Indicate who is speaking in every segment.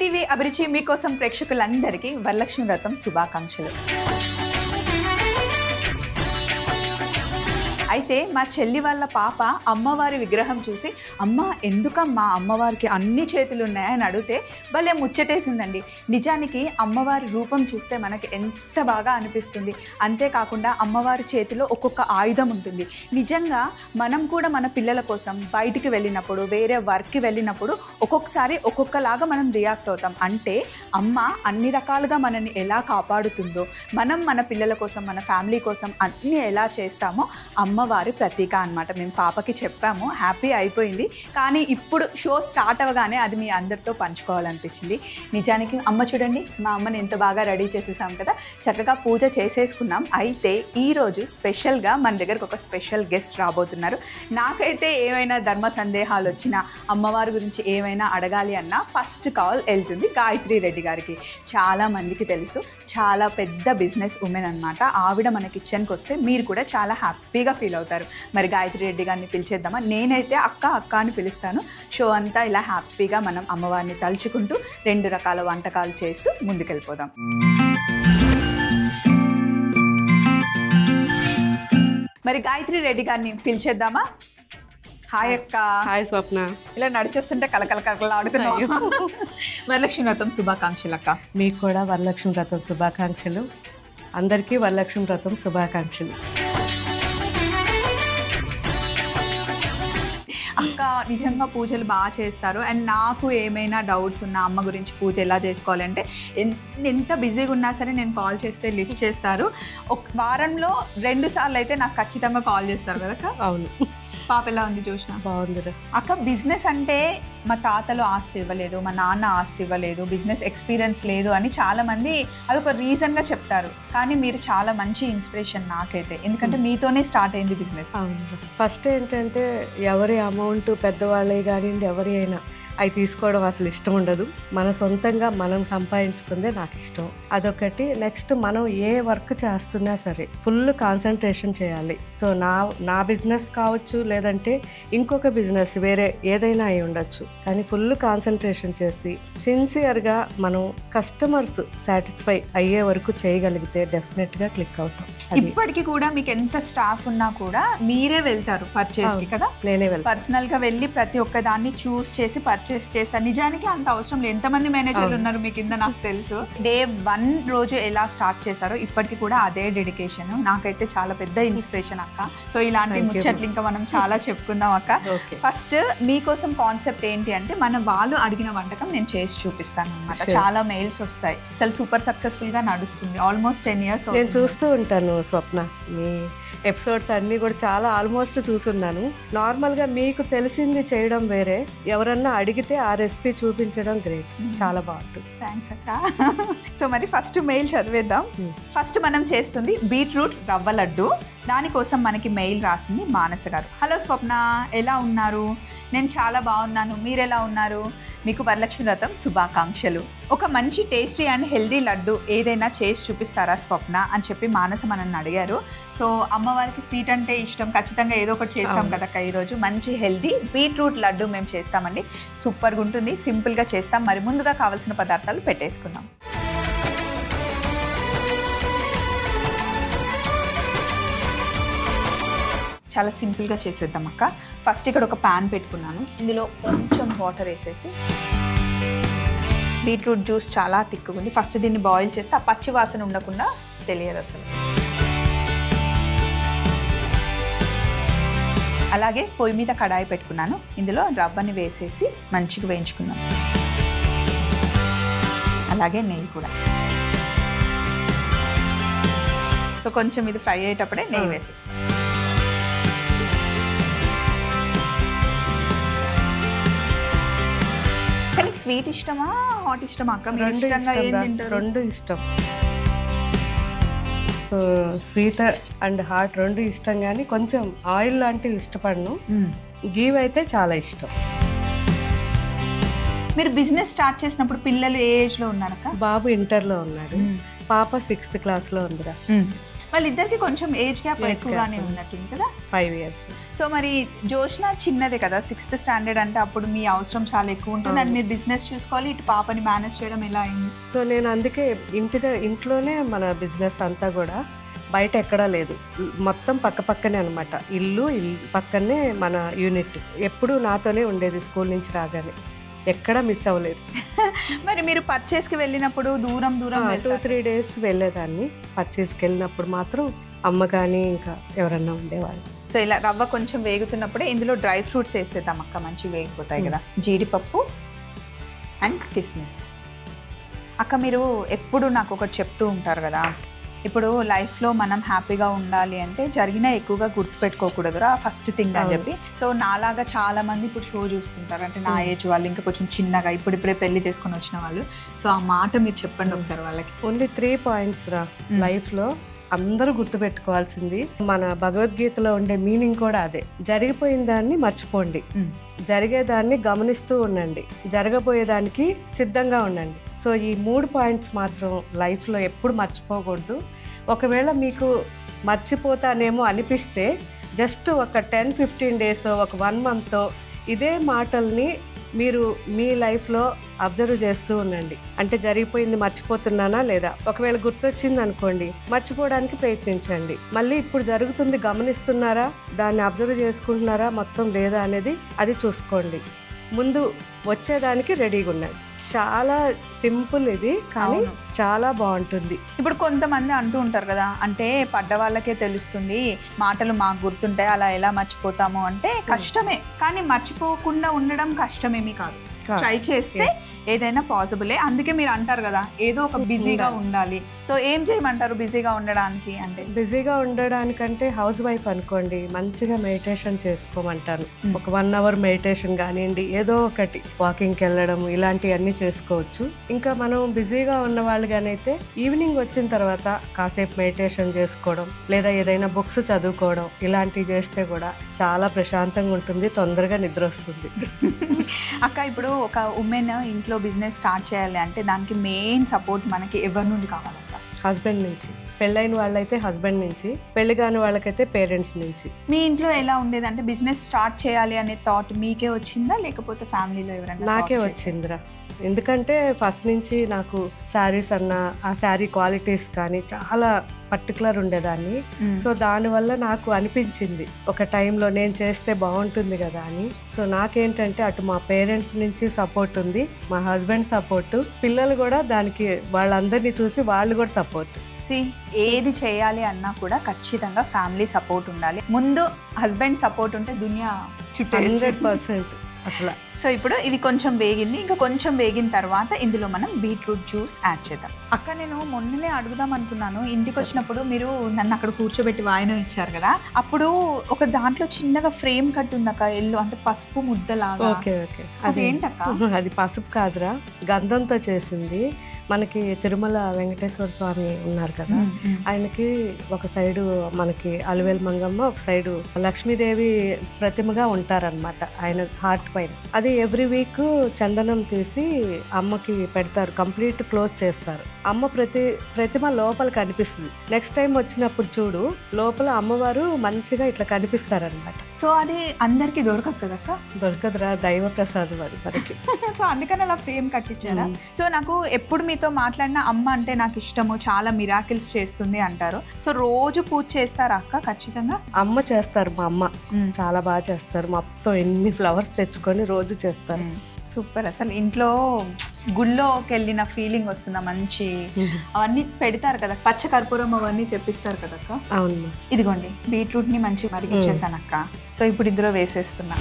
Speaker 1: TV అభిరుచి మీకోసం ప్రేక్షకులందరికీ వరలక్ష్మి వ్రతం శుభాకాంక్షలు అయితే మా చెల్లి వాళ్ళ పాప అమ్మవారి విగ్రహం చూసి అమ్మ ఎందుకమ్మా అమ్మవారికి అన్ని చేతులు ఉన్నాయని అడిగితే భలే ముచ్చటేసిందండి నిజానికి అమ్మవారి రూపం చూస్తే మనకి ఎంత బాగా అనిపిస్తుంది అంతేకాకుండా అమ్మవారి చేతిలో ఒక్కొక్క ఆయుధం ఉంటుంది నిజంగా మనం కూడా మన పిల్లల కోసం బయటికి వెళ్ళినప్పుడు వేరే వర్క్కి వెళ్ళినప్పుడు ఒక్కొక్కసారి ఒక్కొక్కలాగా మనం రియాక్ట్ అవుతాం అంటే అమ్మ అన్ని రకాలుగా మనల్ని ఎలా కాపాడుతుందో మనం మన పిల్లల కోసం మన ఫ్యామిలీ కోసం అన్నీ ఎలా చేస్తామో అమ్మవారి ప్రతీక అన్నమాట మేము పాపకి చెప్పాము హ్యాపీ అయిపోయింది కానీ ఇప్పుడు షో స్టార్ట్ అవ్వగానే అది మీ అందరితో పంచుకోవాలనిపించింది నిజానికి అమ్మ చూడండి మా అమ్మని ఎంత బాగా రెడీ చేసేసాం కదా చక్కగా పూజ చేసేసుకున్నాం అయితే ఈరోజు స్పెషల్గా మన దగ్గరకు ఒక స్పెషల్ గెస్ట్ రాబోతున్నారు నాకైతే ఏమైనా ధర్మ సందేహాలు వచ్చినా అమ్మవారి గురించి ఏమైనా అడగాలి అన్నా ఫస్ట్ కాల్ వెళ్తుంది గాయత్రి రెడ్డి గారికి చాలా మందికి తెలుసు చాలా పెద్ద బిజినెస్ ఉమెన్ అనమాట ఆవిడ మన కిచెన్కి వస్తే మీరు కూడా చాలా హ్యాపీగా ఫీల్ అవుతారు మరి గాయత్రి రెడ్డి గారిని పిలిచేద్దామా నేనైతే అక్క అక్క అని పిలుస్తాను షో అంతా ఇలా హ్యాపీగా మనం అమ్మవారిని తలుచుకుంటూ రెండు రకాల వంటకాలు చేస్తూ ముందుకెళ్ళిపోదాం మరి గాయత్రి రెడ్డి గారిని పిలిచేద్దామా హాయ్ అక్క
Speaker 2: హాయ్ స్వప్న
Speaker 1: ఇలా నడిచేస్తుంటే కలకల కలకలాడుతున్నాయి వరలక్ష్మి వ్రతం శుభాకాంక్షలు అక్క
Speaker 2: మీకు కూడా వరలక్ష్మి వ్రతం శుభాకాంక్షలు అందరికీ వరలక్ష్మి వ్రతం శుభాకాంక్షలు
Speaker 1: అక్క నిజంగా పూజలు బాగా చేస్తారు అండ్ నాకు ఏమైనా డౌట్స్ ఉన్నా అమ్మ గురించి పూజ ఎలా చేసుకోవాలంటే ఎన్- ఎంత బిజీగా ఉన్నా సరే నేను కాల్ చేస్తే లిఫ్ట్ చేస్తారు ఒక వారంలో రెండు సార్లు అయితే నాకు ఖచ్చితంగా కాల్ చేస్తారు కదా అక్క
Speaker 2: అవును
Speaker 1: పాప ఎలా ఉంది చూసిన
Speaker 2: బాగుందిరా
Speaker 1: అక్క బిజినెస్ అంటే మా తాతలు ఆస్తి ఇవ్వలేదు మా నాన్న ఆస్తి ఇవ్వలేదు బిజినెస్ ఎక్స్పీరియన్స్ లేదు అని చాలా మంది అదొక రీజన్గా చెప్తారు కానీ మీరు చాలా మంచి ఇన్స్పిరేషన్ నాకైతే ఎందుకంటే మీతోనే స్టార్ట్ అయింది బిజినెస్
Speaker 2: అవును ఫస్ట్ ఏంటంటే ఎవరి అమౌంట్ పెద్దవాళ్ళే కానివ్వండి ఎవరి అయినా అవి తీసుకోవడం అసలు ఇష్టం ఉండదు మన సొంతంగా మనం సంపాదించుకుందే నాకు ఇష్టం అదొకటి నెక్స్ట్ మనం ఏ వర్క్ చేస్తున్నా సరే ఫుల్ కాన్సన్ట్రేషన్ చేయాలి సో నా నా బిజినెస్ కావచ్చు లేదంటే ఇంకొక బిజినెస్ వేరే ఏదైనా అయి ఉండొచ్చు కానీ ఫుల్ కాన్సన్ట్రేషన్ చేసి సిన్సియర్గా మనం కస్టమర్స్ సాటిస్ఫై అయ్యే వరకు చేయగలిగితే డెఫినెట్గా క్లిక్ అవుతాం అది
Speaker 1: ఇప్పటికి కూడా మీకు ఎంత స్టాఫ్ ఉన్నా కూడా మీరే వెళ్తారు పర్చేస్ కి
Speaker 2: అవును.
Speaker 1: కదా
Speaker 2: నేనే వెళ్తాను
Speaker 1: పర్సనల్ గా వెళ్ళి ప్రతి ఒక్క దాన్ని చూస్ చేసి పర్చేస్ చేస్తారు నిజానికి అంత అవసరం లేదు ఎంతమంది మేనేజర్లు
Speaker 2: అవును.
Speaker 1: ఉన్నారు మీ కింద నాకు తెలుసు డే వన్ రోజు ఎలా స్టార్ట్ చేశారో ఇప్పటికి కూడా అదే డెడికేషన్ నాకైతే చాలా పెద్ద ఇన్స్పిరేషన్ అక్క సో ఇలాంటి
Speaker 2: Thank you.
Speaker 1: ముచ్చట్లు ఇంకా మనం చాలా చెప్పుకుందాం అక్క
Speaker 2: ఓకే
Speaker 1: ఫస్ట్ మీకోసం కాన్సెప్ట్ ఏంటి అంటే మన వాళ్ళు అడిగిన వంటకం నేను చేసి చూపిస్తాను అనమాట
Speaker 2: Sure.
Speaker 1: చాలా మెయిల్స్ వస్తాయి అసలు సూపర్ సక్సెస్ఫుల్ గా నడుస్తుంది ఆల్మోస్ట్ టెన్ ఇయర్స్
Speaker 2: నేను చూస్తూ ఉంటాను స్వప్న మీ ఎపిసోడ్స్ అన్నీ కూడా చాలా ఆల్మోస్ట్ చూసున్నాను నార్మల్గా మీకు తెలిసింది చేయడం వేరే ఎవరన్నా అడిగితే ఆ రెసిపీ చూపించడం గ్రేట్ చాలా బాగుంటుంది
Speaker 1: థ్యాంక్స్ అక్క సో మరి ఫస్ట్ మెయిల్ చదివేద్దాం
Speaker 2: Hmm.
Speaker 1: ఫస్ట్ మనం చేస్తుంది బీట్రూట్ రవ్వ లడ్డు దానికోసం మనకి మెయిల్ రాసింది మానస గారు హలో స్వప్న ఎలా ఉన్నారు నేను చాలా బాగున్నాను మీరు ఎలా ఉన్నారు మీకు వరలక్ష్మి వ్రతం శుభాకాంక్షలు ఒక మంచి టేస్టీ అండ్ హెల్దీ లడ్డు ఏదైనా చేసి చూపిస్తారా స్వప్న అని చెప్పి మానస మనల్ని అడిగారు సో అమ్మవారికి స్వీట్ అంటే ఇష్టం ఖచ్చితంగా ఏదో ఒకటి చేస్తాం
Speaker 2: అవును.
Speaker 1: కదా ఈరోజు మంచి హెల్దీ బీట్రూట్ లడ్డు మేము చేస్తామండి సూపర్గా ఉంటుంది సింపుల్గా చేస్తాం మరి ముందుగా కావాల్సిన పదార్థాలు పెట్టేసుకుందాం చాలా సింపుల్గా చేసేద్దాం అక్క ఫస్ట్ ఇక్కడ ఒక ప్యాన్ పెట్టుకున్నాను ఇందులో కొంచెం వాటర్ వేసేసి బీట్రూట్ జ్యూస్ చాలా తిక్కుగా ఉంది ఫస్ట్ దీన్ని బాయిల్ చేస్తే ఆ పచ్చి వాసన ఉండకుండా తెలియదు అసలు అలాగే పొయ్యి మీద కడాయి పెట్టుకున్నాను ఇందులో రవ్వని వేసేసి మంచిగా వేయించుకుందాం అలాగే నెయ్యి కూడా సో కొంచెం ఇది ఫ్రై అయ్యేటప్పుడే నెయ్యి
Speaker 2: ఆ.
Speaker 1: వేసేస్తాం కానీ స్వీట్ ఇష్టమా హాట్ ఇష్టమా అక్క మీరు
Speaker 2: రెండు
Speaker 1: ఇష్టంగా
Speaker 2: ఇష్టం
Speaker 1: ఏం
Speaker 2: రా.
Speaker 1: తింటారు
Speaker 2: రెండు ఇష్టం సో స్వీట్ అండ్ హాట్ రెండు ఇష్టం కానీ కొంచెం ఆయిల్ లాంటివి ఇష్టపడను
Speaker 1: మ్మ్.
Speaker 2: గీవ్ అయితే చాలా ఇష్టం
Speaker 1: మీరు బిజినెస్ స్టార్ట్ చేసినప్పుడు పిల్లలు ఏ ఏజ్ లో ఉన్నారక్క
Speaker 2: బాబు ఇంటర్లో ఉన్నాడు పాప సిక్స్త్ క్లాస్లో ఉందిరా
Speaker 1: వాళ్ళిద్దరికి కొంచెం ఏజ్ గ్యాప్
Speaker 2: Age
Speaker 1: ఎక్కువగానే
Speaker 2: gap.
Speaker 1: ఉన్నట్టుంది కదా
Speaker 2: ఫైవ్ ఇయర్స్
Speaker 1: సో మరి జోష్న చిన్నదే కదా సిక్స్త్ స్టాండర్డ్ అంటే అప్పుడు మీ అవసరం చాలా ఎక్కువ ఉంటుంది అండ్
Speaker 2: అవును.
Speaker 1: మీరు బిజినెస్ చూసుకోవాలి ఇటు పాపని మేనేజ్ చేయడం ఎలా అయింది
Speaker 2: సో నేను అందుకే ఇంటి ద- ఇంట్లోనే మన బిజినెస్ అంతా కూడా బయట ఎక్కడా లేదు మొత్తం పక్క పక్కనే అనమాట ఇల్లు ఇల్లు పక్కనే మన యూనిట్ ఎప్పుడు నాతోనే ఉండేది స్కూల్ నుంచి రాగానే ఎక్కడా మిస్ అవ్వలేదు
Speaker 1: మరి మీరు పర్చేస్కి వెళ్ళినప్పుడు దూరం దూరం
Speaker 2: టూ
Speaker 1: వెళ్తారు.
Speaker 2: త్రీ డేస్ వెళ్ళేదాన్ని పర్చేస్కి వెళ్ళినప్పుడు మాత్రం అమ్మ కానీ ఇంకా ఎవరన్నా ఉండేవాళ్ళు
Speaker 1: సో ఇలా రవ్వ కొంచెం వేగుతున్నప్పుడే ఇందులో డ్రై ఫ్రూట్స్ వేసేద్దాం అక్క మంచి వేగిపోతాయి కదా జీడిపప్పు అండ్ కిస్మిస్ అక్క మీరు ఎప్పుడు నాకు ఒకటి చెప్తూ ఉంటారు కదా ఇప్పుడు లైఫ్లో మనం హ్యాపీగా ఉండాలి అంటే జరిగిన ఎక్కువగా గుర్తుపెట్టుకోకూడదురా ఫస్ట్ థింగ్ అని
Speaker 2: అవును.
Speaker 1: చెప్పి సో నాలాగా చాలా మంది ఇప్పుడు షో చూస్తుంటారు అంటే నా
Speaker 2: Hmm.
Speaker 1: ఏజ్ వాళ్ళు ఇంకా కొంచెం చిన్నగా ఇప్పుడిప్పుడే పెళ్లి చేసుకొని వచ్చిన వాళ్ళు సో ఆ మాట మీరు చెప్పండి ఒకసారి వాళ్ళకి
Speaker 2: ఓన్లీ త్రీ పాయింట్స్ రా
Speaker 1: Mm.
Speaker 2: లైఫ్లో అందరూ గుర్తుపెట్టుకోవాల్సింది మన భగవద్గీతలో ఉండే మీనింగ్ కూడా అదే జరిగిపోయిన దాన్ని మర్చిపోండి
Speaker 1: Mm.
Speaker 2: జరిగేదాన్ని గమనిస్తూ ఉండండి జరగబోయేదానికి సిద్ధంగా ఉండండి సో ఈ మూడు పాయింట్స్ మాత్రం లైఫ్లో ఎప్పుడు మర్చిపోకూడదు ఒకవేళ మీకు మర్చిపోతానేమో అనిపిస్తే జస్ట్ ఒక టెన్ ఫిఫ్టీన్ డేస్ ఒక వన్ మంత్ ఇదే మాటల్ని మీరు మీ లైఫ్లో అబ్జర్వ్ చేస్తూ ఉండండి అంటే జరిగిపోయింది మర్చిపోతున్నానా లేదా ఒకవేళ గుర్తొచ్చింది అనుకోండి మర్చిపోవడానికి ప్రయత్నించండి మళ్ళీ ఇప్పుడు జరుగుతుంది గమనిస్తున్నారా దాన్ని అబ్జర్వ్ చేసుకుంటున్నారా మొత్తం లేదా అనేది అది చూసుకోండి ముందు వచ్చేదానికి రెడీగా ఉండండి చాలా సింపుల్ ఇది కానీ
Speaker 1: అవును.
Speaker 2: చాలా బాగుంటుంది
Speaker 1: ఇప్పుడు కొంతమంది అంటూ ఉంటారు కదా అంటే పడ్డ వాళ్ళకే తెలుస్తుంది మాటలు మాకు గుర్తుంటాయి అలా ఎలా మర్చిపోతాము అంటే కష్టమే కానీ మర్చిపోకుండా ఉండడం కష్టమేమీ కాదు ట్రై చేస్తే
Speaker 2: Yes.
Speaker 1: ఏదైనా పాసిబులే అందుకే మీరు అంటారు కదా ఏదో ఒక బిజీగా ఉండాలి సో ఏం చేయమంటారు బిజీగా ఉండడానికి అంటే
Speaker 2: బిజీగా ఉండడానికంటే హౌస్ వైఫ్ అనుకోండి మంచిగా మెడిటేషన్ చేసుకోమంటాను
Speaker 1: Mm.
Speaker 2: ఒక వన్ అవర్ మెడిటేషన్ కానివ్వండి ఏదో ఒకటి వాకింగ్కి వెళ్ళడం ఇలాంటివన్నీ చేసుకోవచ్చు ఇంకా మనం బిజీగా ఉన్న వాళ్ళు కానైతే ఈవినింగ్ వచ్చిన తర్వాత కాసేపు మెడిటేషన్ చేసుకోవడం లేదా ఏదైనా బుక్స్ చదువుకోవడం ఇలాంటివి చేస్తే కూడా చాలా ప్రశాంతంగా ఉంటుంది తొందరగా నిద్ర వస్తుంది
Speaker 1: అక్క ఇప్పుడు ఒక ఉమెన్ ఇంట్లో బిజినెస్ స్టార్ట్ చేయాలి అంటే దానికి మెయిన్ సపోర్ట్ మనకి ఎవరి నుండి కావాలక్క
Speaker 2: హస్బెండ్ నుంచి పెళ్ళైన వాళ్ళైతే హస్బెండ్ నుంచి పెళ్లి కాని వాళ్ళకైతే పేరెంట్స్ నుంచి
Speaker 1: మీ ఇంట్లో ఎలా ఉండేది అంటే బిజినెస్ స్టార్ట్ చేయాలి అనే థాట్ మీకే వచ్చిందా లేకపోతే ఫ్యామిలీలో ఎవరైనా
Speaker 2: నాకే
Speaker 1: thought చేశారా?
Speaker 2: వచ్చిందిరా ఎందుకంటే ఫస్ట్ నుంచి నాకు శారీస్ అన్న ఆ శారీ క్వాలిటీస్ కానీ చాలా పర్టికులర్ ఉండేదాన్ని
Speaker 1: మ్మ్.
Speaker 2: సో దానివల్ల నాకు అనిపించింది ఒక టైంలో నేను చేస్తే బాగుంటుంది కదా అని సో నాకేంటంటే అటు మా పేరెంట్స్ నుంచి సపోర్ట్ ఉంది మా హస్బెండ్ సపోర్ట్ పిల్లలు కూడా దానికి వాళ్ళందరినీ చూసి వాళ్ళు కూడా సపోర్ట్
Speaker 1: See, ఏది చేయాలి అన్నా కూడా ఖచ్చితంగా ఫ్యామిలీ సపోర్ట్ ఉండాలి ముందు హస్బెండ్ సపోర్ట్ ఉంటే దునియా చుట్టూ
Speaker 2: హండ్రెడ్ పర్సెంట్ అసలు
Speaker 1: సో ఇప్పుడు ఇది కొంచెం వేగింది ఇంకా కొంచెం వేగిన తర్వాత ఇందులో మనం బీట్రూట్ జ్యూస్ యాడ్ చేద్దాం అక్క నేను మొన్ననే అడుగుదాం అనుకున్నాను ఇంటికి వచ్చినప్పుడు మీరు నన్ను అక్కడ కూర్చోబెట్టి వాయనం ఇచ్చారు కదా అప్పుడు ఒక దాంట్లో చిన్నగా ఫ్రేమ్ కట్ ఉంది అక్క ఎల్లు అంటే పసుపు ముద్దలాగా
Speaker 2: ఓకే ఓకే
Speaker 1: అదేంటక్క
Speaker 2: అది పసుపు కాదురా గంధంతో చేసింది మనకి తిరుమల వెంకటేశ్వర స్వామి ఉన్నారు కదా
Speaker 1: మ్మ్, మ్మ్.
Speaker 2: ఆయనకి ఒక సైడు మనకి అలివేల్ మంగమ్మ ఒక సైడు లక్ష్మీదేవి ప్రతిమగా ఉంటారనమాట ఆయన హార్ట్ పైన అది ఎవ్రీ వీక్ చందనం తీసి అమ్మకి పెడతారు కంప్లీట్ క్లోజ్ చేస్తారు అమ్మ ప్రతి ప్రతిమ లోపల కనిపిస్తుంది నెక్స్ట్ టైం వచ్చినప్పుడు చూడు లోపల అమ్మవారు మంచిగా ఇట్లా కనిపిస్తారనమాట
Speaker 1: సో అది అందరికి దొరకదు కదక్క
Speaker 2: దొరకదురా దైవ ప్రసాదం అది మనకి
Speaker 1: సో అందుకని అలా ఫ్రేమ్ కట్టించారా
Speaker 2: మ్మ్.
Speaker 1: సో నాకు ఎప్పుడు మీతో మాట్లాడిన అమ్మ అంటే నాకు ఇష్టము చాలా మిరాకిల్స్ చేస్తుంది అంటారు సో రోజు పూజ చేస్తారా అక్క ఖచ్చితంగా
Speaker 2: అమ్మ చేస్తారు మా అమ్మ చాలా బాగా చేస్తారు మొత్తం ఎన్ని ఫ్లవర్స్ తెచ్చుకొని రోజు చేస్తారు
Speaker 1: సూపర్ అసలు ఇంట్లో గుళ్ళోకి వెళ్ళిన ఫీలింగ్ వస్తుందా మంచి అవన్నీ పెడతారు కదా పచ్చ కర్పూరం అవన్నీ తెప్పిస్తారు కదా అక్క
Speaker 2: అవును
Speaker 1: ఇదిగోండి బీట్రూట్ ని మంచి మరిగించేసాను అక్క సో ఇప్పుడు ఇందులో వేసేస్తున్నా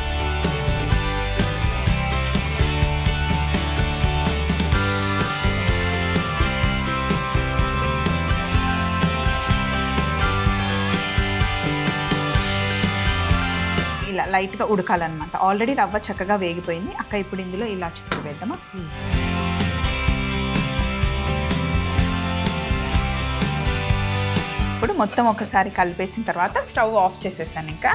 Speaker 1: ఇలా లైట్గా ఉడకాలన్నమాట ఆల్రెడీ రవ్వ చక్కగా వేగిపోయింది అక్క ఇప్పుడు ఇందులో ఇలా చుట్టూ వేద్దామా ఇప్పుడు మొత్తం ఒకసారి కలిపేసిన తర్వాత స్టవ్ ఆఫ్ చేసేసాను ఇంకా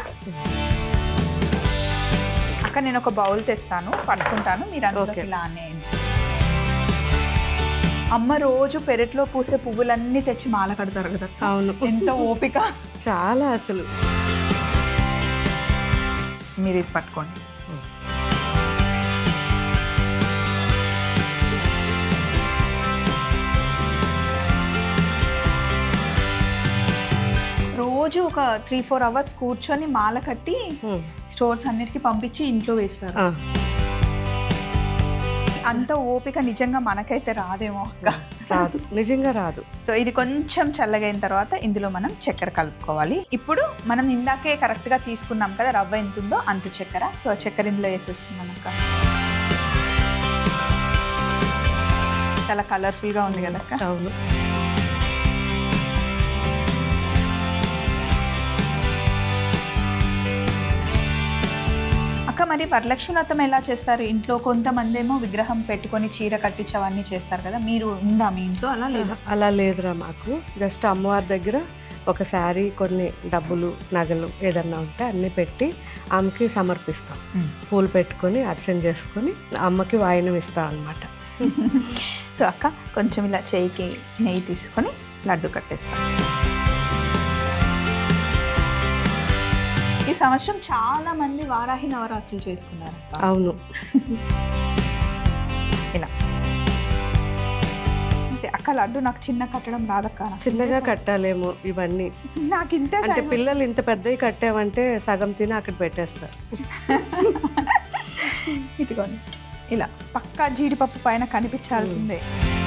Speaker 1: అక్క నేను ఒక బౌల్ తెస్తాను పట్టుకుంటాను మీరు అందులోకి
Speaker 2: Okay.
Speaker 1: ఇలా అనేయండి అమ్మ రోజు పెరట్లో పూసే పువ్వులన్నీ తెచ్చి మాల కడతారు కదా
Speaker 2: అవును
Speaker 1: ఎంత ఓపిక
Speaker 2: చాలా అసలు
Speaker 1: మీరు ఇది పట్టుకోండి రోజు ఒక త్రీ ఫోర్ అవర్స్ కూర్చొని మాల కట్టి
Speaker 2: ఉమ్.
Speaker 1: స్టోర్స్ అన్నిటికీ పంపించి ఇంట్లో వేస్తారు
Speaker 2: ఆ,
Speaker 1: అంత ఓపిక నిజంగా మనకైతే రాదేమో అక్క
Speaker 2: రాదు నిజంగా రాదు
Speaker 1: సో ఇది కొంచెం చల్లగైన తర్వాత ఇందులో మనం చక్కెర కలుపుకోవాలి ఇప్పుడు మనం ఇందాకే కరెక్ట్గా తీసుకున్నాం కదా రవ్వ ఎంత ఉందో అంత చక్కెర సో ఆ చక్కెర ఇందులో వేసేస్తున్నాం అక్క చాలా కలర్ఫుల్గా ఉంది కదా అక్క
Speaker 2: అవును
Speaker 1: అక్క మరి వరలక్ష్మి వ్రతం ఎలా చేస్తారు ఇంట్లో కొంతమంది ఏమో విగ్రహం పెట్టుకొని చీర కట్టించి అవన్నీ చేస్తారు కదా మీరు ఉందా మీ ఇంట్లో అలా లేదా
Speaker 2: అలా లేదురా మాకు జస్ట్ అమ్మవారి దగ్గర ఒక శారీ కొన్ని డబ్బులు నగలు ఏదన్నా ఉంటే అన్నీ పెట్టి ఆమెకి సమర్పిస్తాం పూలు పెట్టుకొని అర్చన చేసుకొని అమ్మకి వాయినం ఇస్తాం అనమాట
Speaker 1: సో అక్క కొంచెం ఇలా చేయికి నెయ్యి తీసుకొని లడ్డు కట్టేస్తాం ఈ సంవత్సరం చాలా మంది వారాహి నవరాత్రులు చేసుకున్నారు అక్క.
Speaker 2: అవును
Speaker 1: ఇలా అంతే అక్క లడ్డు నాకు చిన్న కట్టడం రాదక్క నాకు
Speaker 2: చిన్నగా కట్టాలేమో ఇవన్నీ
Speaker 1: నాకు ఇంతే
Speaker 2: అంటే
Speaker 1: size
Speaker 2: పిల్లలు ఇంత పెద్దవి కట్టామంటే సగం తిని అక్కడ పెట్టేస్తారు
Speaker 1: ఇదిగోండి ఇలా పక్కా జీడిపప్పు పైన కనిపించాల్సిందే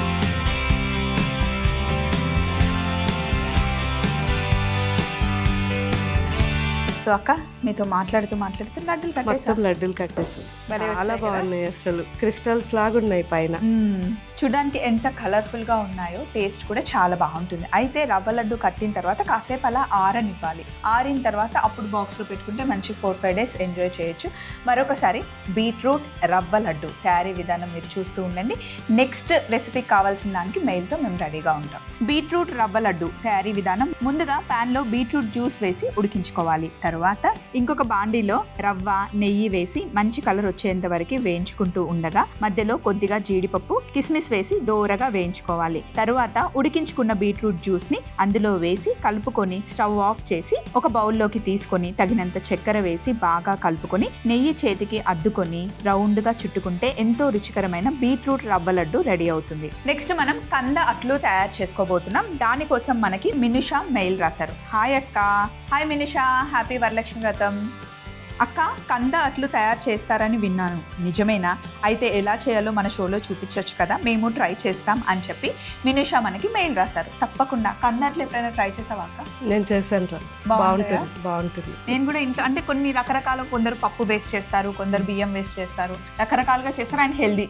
Speaker 1: సో అక్క మీతో మాట్లాడుతూ మాట్లాడుతూ లడ్డూలు
Speaker 2: మొత్తం
Speaker 1: కట్టేసా
Speaker 2: లడ్డూలు కట్టేసి
Speaker 1: భలే
Speaker 2: చాలా
Speaker 1: వచ్చాయి కదా?
Speaker 2: బాగున్నాయి అసలు క్రిస్టల్స్ లాగా ఉన్నాయి పైన
Speaker 1: మ్మ్. చూడడానికి ఎంత కలర్ఫుల్గా ఉన్నాయో టేస్ట్ కూడా చాలా బాగుంటుంది అయితే రవ్వ లడ్డు కట్టిన తర్వాత కాసేపు అలా ఆరనివ్వాలి ఆరిన తర్వాత అప్పుడు బాక్స్లో పెట్టుకుంటే మంచి ఫోర్ ఫైవ్ డేస్ ఎంజాయ్ చేయొచ్చు మరొకసారి బీట్రూట్ రవ్వ లడ్డు తయారీ విధానం మీరు చూస్తూ ఉండండి నెక్స్ట్ రెసిపీ కావాల్సిన దానికి మెయిల్తో మేము రెడీగా ఉంటాం బీట్రూట్ రవ్వ లడ్డు తయారీ విధానం ముందుగా ప్యాన్లో బీట్రూట్ జ్యూస్ వేసి ఉడికించుకోవాలి తర్వాత ఇంకొక బాండీలో రవ్వ నెయ్యి వేసి మంచి కలర్ వచ్చేంత వరకు వేయించుకుంటూ ఉండగా మధ్యలో కొద్దిగా జీడిపప్పు కిస్మిస్ వేసి దోరగా వేయించుకోవాలి తరువాత ఉడికించుకున్న బీట్రూట్ జ్యూస్ ని అందులో వేసి కలుపుకొని స్టవ్ ఆఫ్ చేసి ఒక బౌల్లోకి తీసుకొని తగినంత చక్కెర వేసి బాగా కలుపుకొని నెయ్యి చేతికి అద్దుకొని రౌండ్ గా చుట్టుకుంటే ఎంతో రుచికరమైన బీట్రూట్ రవ్వ లడ్డు రెడీ అవుతుంది నెక్స్ట్ మనం కంద అట్లు తయారు చేసుకోబోతున్నాం దానికోసం మనకి మినుషా మెయిల్ రాశారు హాయ్ అక్క హాయ్ మినుషా హ్యాపీ వరలక్ష్మి వ్రతం అక్క కంద అట్లు తయారు చేస్తారని విన్నాను నిజమేనా అయితే ఎలా చేయాలో మన షోలో చూపించవచ్చు కదా మేము ట్రై చేస్తాం అని చెప్పి మినుషా మనకి మెయిల్ రాశారు తప్పకుండా కంద అట్లు ఎప్పుడైనా ట్రై చేసావా అక్క
Speaker 2: నేను చేశాను రా
Speaker 1: బాగుంటాయా?
Speaker 2: బాగుంటుంది బాగుంటుంది
Speaker 1: నేను కూడా ఇంట్లో అంటే కొన్ని రకరకాల కొందరు పప్పు వేస్ట్ చేస్తారు కొందరు బియ్యం వేస్ట్ చేస్తారు రకరకాలుగా చేస్తారు అండ్ హెల్దీ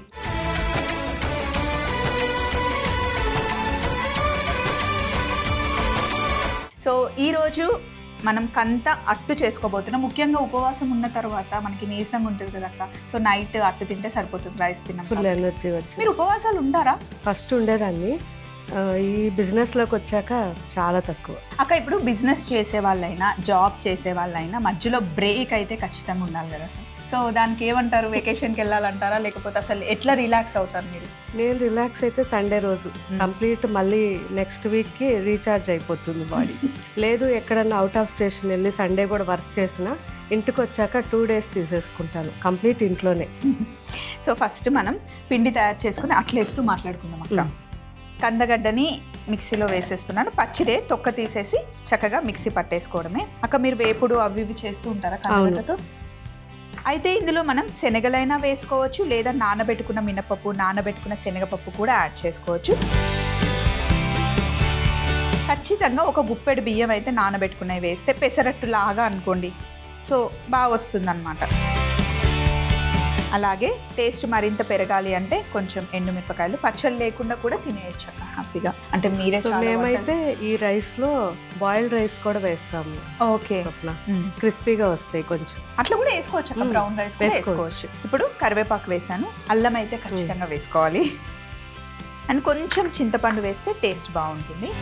Speaker 1: సో ఈరోజు మనం కంత అట్టు చేసుకోబోతున్నాం ముఖ్యంగా ఉపవాసం ఉన్న తర్వాత మనకి నీరసంగా ఉంటుంది కదా అక్క సో నైట్ అట్టు తింటే సరిపోతుంది రైస్ తిన్నాం
Speaker 2: ఫుల్ ఎనర్జీ వచ్చి
Speaker 1: మీరు ఉపవాసాలు ఉంటారా
Speaker 2: ఫస్ట్ ఉండేదాన్ని ఆ, ఈ బిజినెస్లోకి వచ్చాక చాలా తక్కువ
Speaker 1: అక్క ఇప్పుడు బిజినెస్ చేసే వాళ్ళైనా జాబ్ చేసే వాళ్ళైనా మధ్యలో బ్రేక్ అయితే ఖచ్చితంగా ఉండాలి కదా సో దానికి ఏమంటారు వెకేషన్కి వెళ్ళాలంటారా లేకపోతే అసలు ఎట్లా రిలాక్స్ అవుతారు మీరు
Speaker 2: నేను రిలాక్స్ అయితే సండే రోజు కంప్లీట్ మళ్ళీ నెక్స్ట్ వీక్కి రీఛార్జ్ అయిపోతుంది బాడీ లేదు ఎక్కడన్నా అవుట్ ఆఫ్ స్టేషన్ వెళ్ళి సండే కూడా వర్క్ చేసినా ఇంటికి వచ్చాక టూ డేస్ తీసేసుకుంటాను కంప్లీట్ ఇంట్లోనే
Speaker 1: సో ఫస్ట్ మనం పిండి తయారు చేసుకుని అట్లేస్తూ మాట్లాడుకుందాం అక్క కందగడ్డని మిక్సీలో వేసేస్తున్నాను పచ్చిదే తొక్క తీసేసి చక్కగా మిక్సీ పట్టేసుకోవడమే అక్క మీరు వేపుడు అవి ఇవి చేస్తూ ఉంటారా కందగడ్డతో అయితే ఇందులో మనం శనగలైనా వేసుకోవచ్చు లేదా నానబెట్టుకున్న మినపప్పు నానబెట్టుకున్న శనగపప్పు కూడా యాడ్ చేసుకోవచ్చు ఖచ్చితంగా ఒక గుప్పెడు బియ్యం అయితే నానబెట్టుకున్నవి వేస్తే పెసరట్టు లాగా అనుకోండి సో బాగా వస్తుంది అలాగే టేస్ట్ మరింత పెరగాలి అంటే కొంచెం ఎండుమిరపకాయలు పచ్చళ్ళు లేకుండా కూడా తినేయచ్చు అక్క హ్యాపీగా అంటే మీరే
Speaker 2: సో
Speaker 1: చాలా
Speaker 2: మేమైతే ఈ రైస్లో బాయిల్డ్ రైస్ కూడా వేస్తాము
Speaker 1: వంటలు- ఓకే
Speaker 2: స్వప్న
Speaker 1: మ్మ్.
Speaker 2: క్రిస్పీగా వస్తాయి కొంచెం
Speaker 1: అట్లా కూడా వేసుకోవచ్చు అక్క
Speaker 2: మ్మ్.
Speaker 1: బ్రౌన్ రైస్ కూడా
Speaker 2: వేసుకోవచ్చు.
Speaker 1: వేసుకోవచ్చు ఇప్పుడు కరివేపాకు వేసాను అల్లం అయితే ఖచ్చితంగా వేసుకోవాలి అండ్ కొంచెం చింతపండు వేస్తే టేస్ట్ బాగుంటుంది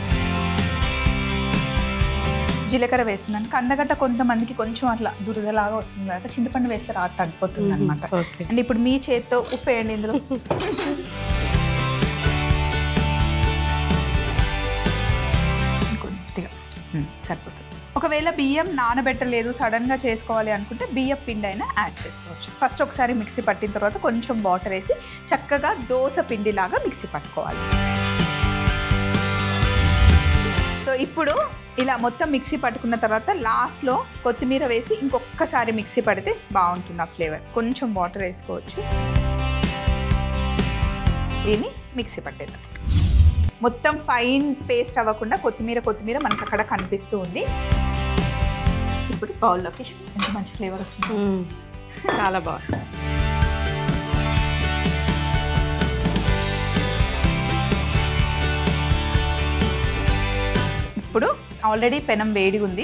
Speaker 1: జీలకర్ర వేస్తున్నాను కందగడ్డ కొంతమందికి కొంచెం అట్లా దురదలాగా వస్తుంది కదా చింతపండు వేస్తే రాదు తగ్గిపోతుంది అనమాట
Speaker 2: ఓకే
Speaker 1: అండ్ ఇప్పుడు మీ చేత్తో ఉప్పు వేయండి ఇందులో ఒకవేళ బియ్యం నానబెట్టలేదు సడన్గా చేసుకోవాలి అనుకుంటే బియ్యం పిండి అయినా యాడ్ చేసుకోవచ్చు ఫస్ట్ ఒకసారి మిక్సీ పట్టిన తర్వాత కొంచెం వాటర్ వేసి చక్కగా దోశ పిండిలాగా మిక్సీ పట్టుకోవాలి సో ఇప్పుడు ఇలా మొత్తం మిక్సీ పట్టుకున్న తర్వాత లాస్ట్లో కొత్తిమీర వేసి ఇంకొకసారి మిక్సీ పడితే బాగుంటుంది ఆ ఫ్లేవర్ కొంచెం వాటర్ వేసుకోవచ్చు దీన్ని మిక్సీ పట్టేద్దాం మొత్తం ఫైన్ పేస్ట్ అవ్వకుండా కొత్తిమీర కొత్తిమీర మనకు అక్కడ కనిపిస్తూ ఉంది ఇప్పుడు బౌల్లోకి షిఫ్ట్ ఎంత మంచి ఫ్లేవర్ వస్తుంది
Speaker 2: మ్మ్. చాలా బాగుంది
Speaker 1: ఇప్పుడు ఆల్రెడీ పెనం వేడిగా ఉంది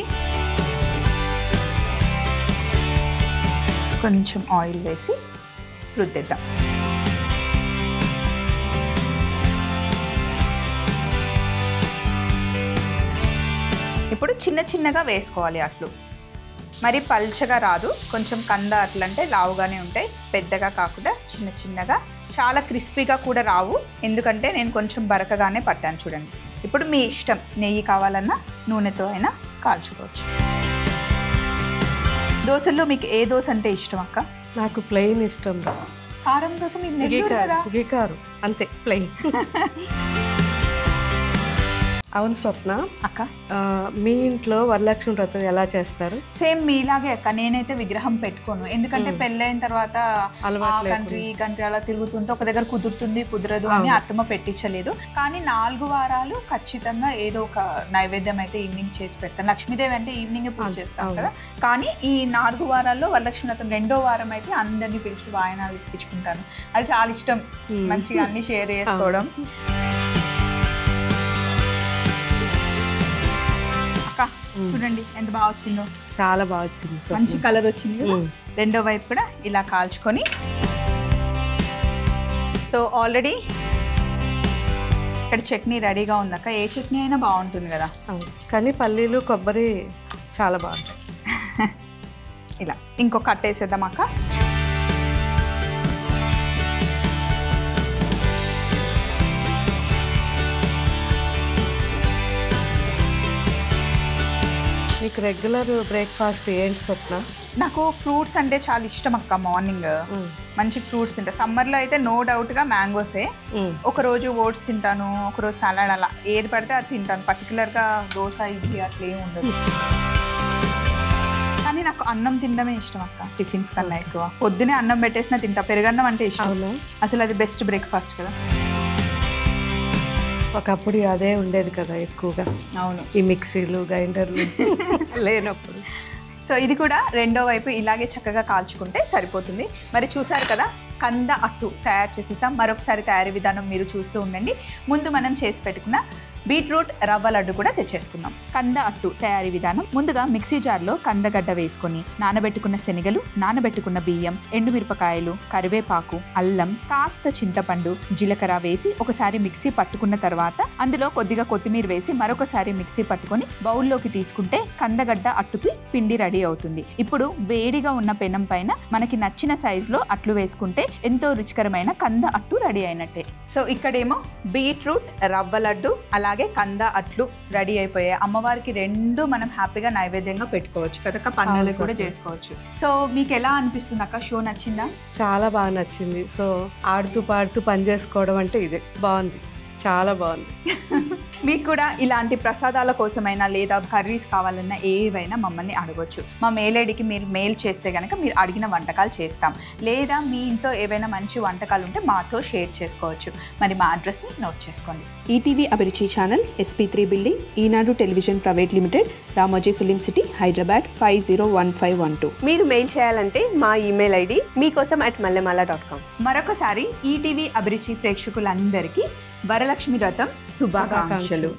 Speaker 1: కొంచెం ఆయిల్ వేసి రుద్దేద్దాం ఇప్పుడు చిన్న చిన్నగా వేసుకోవాలి అట్లు మరి పల్చగా రాదు కొంచెం కంద అట్లంటే లావుగానే ఉంటాయి పెద్దగా కాకుండా చిన్న చిన్నగా చాలా క్రిస్పీగా కూడా రావు ఎందుకంటే నేను కొంచెం బరకగానే పట్టాను చూడండి ఇప్పుడు మీ ఇష్టం నెయ్యి కావాలన్నా నూనెతో అయినా కాల్చుకోవచ్చు దోశల్లో మీకు ఏ దోశ అంటే ఇష్టం అక్క
Speaker 2: నాకు ప్లెయిన్ ఇష్టం రా.
Speaker 1: కారం దోశ మీరు నెల్లూరు
Speaker 2: గికారు
Speaker 1: కదా
Speaker 2: గికారు అంతే ప్లెయిన్ అవును స్వప్న
Speaker 1: అక్క
Speaker 2: ఆ, మీ ఇంట్లో వరలక్ష్మి వ్రతం ఎలా చేస్తారు
Speaker 1: సేమ్ మీలాగే అక్క నేనైతే విగ్రహం పెట్టుకోను ఎందుకంటే
Speaker 2: మ్మ్.
Speaker 1: పెళ్ళైన తర్వాత
Speaker 2: అలవాటు లేకుండా.
Speaker 1: కంట్రీ ఈ కంట్రీ అలా తిరుగుతుంటే ఒక దగ్గర కుదురుతుంది కుదరదు అని
Speaker 2: అవును.
Speaker 1: అత్తమ్మ పెట్టించలేదు కానీ నాలుగు వారాలు ఖచ్చితంగా ఏదో ఒక నైవేద్యం అయితే ఈవినింగ్ చేసి పెడతాను లక్ష్మీదేవి అంటే ఈవినింగ్ పూజ
Speaker 2: అవును,
Speaker 1: చేస్తాం
Speaker 2: అవును.
Speaker 1: కదా కానీ ఈ నాలుగు వారాల్లో వరలక్ష్మి వ్రతం రెండో వారం అయితే అందరినీ పిలిచి వాయనాలు ఇప్పించుకుంటాను అది చాలా ఇష్టం
Speaker 2: మ్మ్.
Speaker 1: మంచిగా అన్ని షేర్ చేసుకోవడం అక్క
Speaker 2: మ్మ్.
Speaker 1: చూడండి ఎంత బాగా వచ్చిందో
Speaker 2: చాలా బాగా వచ్చింది స్వప్న.
Speaker 1: మంచి కలర్ వచ్చింది కదా?
Speaker 2: మ్మ్.
Speaker 1: రెండో వైపు కూడా ఇలా కాల్చుకొని సో ఆల్రెడీ ఇక్కడ చట్నీ రెడీగా ఉందక్క ఏ చట్నీ అయినా బాగుంటుంది కదా
Speaker 2: అవును. కానీ పల్లీలు కొబ్బరి చాలా బాగుంటాయి
Speaker 1: ఇలా ఇంకొక కట్టేసేద్దాం అక్క
Speaker 2: మీకు రెగ్యులర్ బ్రేక్ఫాస్ట్ ఏంటి స్వప్న
Speaker 1: నాకు ఫ్రూట్స్ అంటే చాలా ఇష్టం అక్క మార్నింగ్
Speaker 2: మ్మ్.
Speaker 1: మంచి ఫ్రూట్స్ తింటా సమ్మర్లో అయితే నో డౌట్గా మ్యాంగోసే
Speaker 2: మ్మ్.
Speaker 1: ఒకరోజు ఓట్స్ తింటాను ఒకరోజు సలాడ్ అలా ఏది పడితే అది తింటాను పర్టికులర్గా దోశ ఇడ్లీ అట్లా ఏమి ఉండదు కానీ నాకు అన్నం తినడమే ఇష్టం అక్క టిఫిన్స్ కన్నా ఎక్కువ పొద్దునే అన్నం పెట్టేసినా తింటా పెరుగన్నం అంటే ఇష్టం
Speaker 2: అవును
Speaker 1: అసలు అది బెస్ట్ బ్రేక్ఫాస్ట్ కదా
Speaker 2: ఒకప్పుడు అదే ఉండేది కదా ఎక్కువగా
Speaker 1: అవును
Speaker 2: ఈ మిక్సీలు గ్రైండర్లు లేనప్పుడు
Speaker 1: సో ఇది కూడా రెండో వైపు ఇలాగే చక్కగా కాల్చుకుంటే సరిపోతుంది మరి చూసారు కదా కంద అట్టు తయారు చేసేసాం మరొకసారి తయారీ విధానం మీరు చూస్తూ ఉండండి ముందు మనం చేసి పెట్టుకున్న బీట్రూట్ రవ్వ లడ్డు కూడా తెచ్చేసుకుందాం కంద అట్టు తయారీ విధానం ముందుగా మిక్సీ జార్లో కందగడ్డ వేసుకొని నానబెట్టుకున్న శనగలు నానబెట్టుకున్న బియ్యం ఎండుమిరపకాయలు కరివేపాకు అల్లం కాస్త చింతపండు జీలకర్ర వేసి ఒకసారి మిక్సీ పట్టుకున్న తర్వాత అందులో కొద్దిగా కొత్తిమీర వేసి మరొకసారి మిక్సీ పట్టుకొని బౌల్లోకి తీసుకుంటే కందగడ్డ అట్టుకి పిండి రెడీ అవుతుంది ఇప్పుడు వేడిగా ఉన్న పెనం పైన మనకి నచ్చిన సైజులో అట్లు వేసుకుంటే ఎంతో రుచికరమైన కంద అట్టు రెడీ అయినట్టే సో ఇక్కడేమో బీట్రూట్ రవ్వ లడ్డు అలాగే కంద అట్లు రెడీ అయిపోయాయి అమ్మవారికి రెండు మనం హ్యాపీగా నైవేద్యంగా పెట్టుకోవచ్చు కదక పన్నెలు
Speaker 2: అవును,
Speaker 1: కూడా
Speaker 2: సత్యం.
Speaker 1: చేసుకోవచ్చు సో మీకు ఎలా అనిపిస్తుంది అక్క షో నచ్చిందా
Speaker 2: చాలా బాగా నచ్చింది సో ఆడుతూ పాడుతూ పని చేసుకోవడం అంటే ఇదే బాగుంది చాలా బాగుంది
Speaker 1: మీకు కూడా ఇలాంటి ప్రసాదాల కోసమైనా లేదా కర్రీస్ కావాలన్నా ఏవైనా మమ్మల్ని అడగొచ్చు మా మెయిల్ ఐడికి మీరు మెయిల్ చేస్తే కనుక మీరు అడిగిన వంటకాలు చేస్తాం లేదా మీ ఇంట్లో ఏవైనా మంచి వంటకాలు ఉంటే మాతో షేర్ చేసుకోవచ్చు మరి మా అడ్రస్ని నోట్ చేసుకోండి
Speaker 3: ETV Abhiruchi channel SP three building Eenadu television private limited Ramoji film city Hyderabad five zero one five one two
Speaker 4: మీరు మెయిల్ చేయాలంటే మా ఈమెయిల్ ఐడి మీకోసం అట్ మల్లెమాల డాట్ కామ్
Speaker 1: మరొకసారి ఈటీవీ అభిరుచి ప్రేక్షకులందరికీ వరలక్ష్మి వ్రతం శుభాకాంక్షలు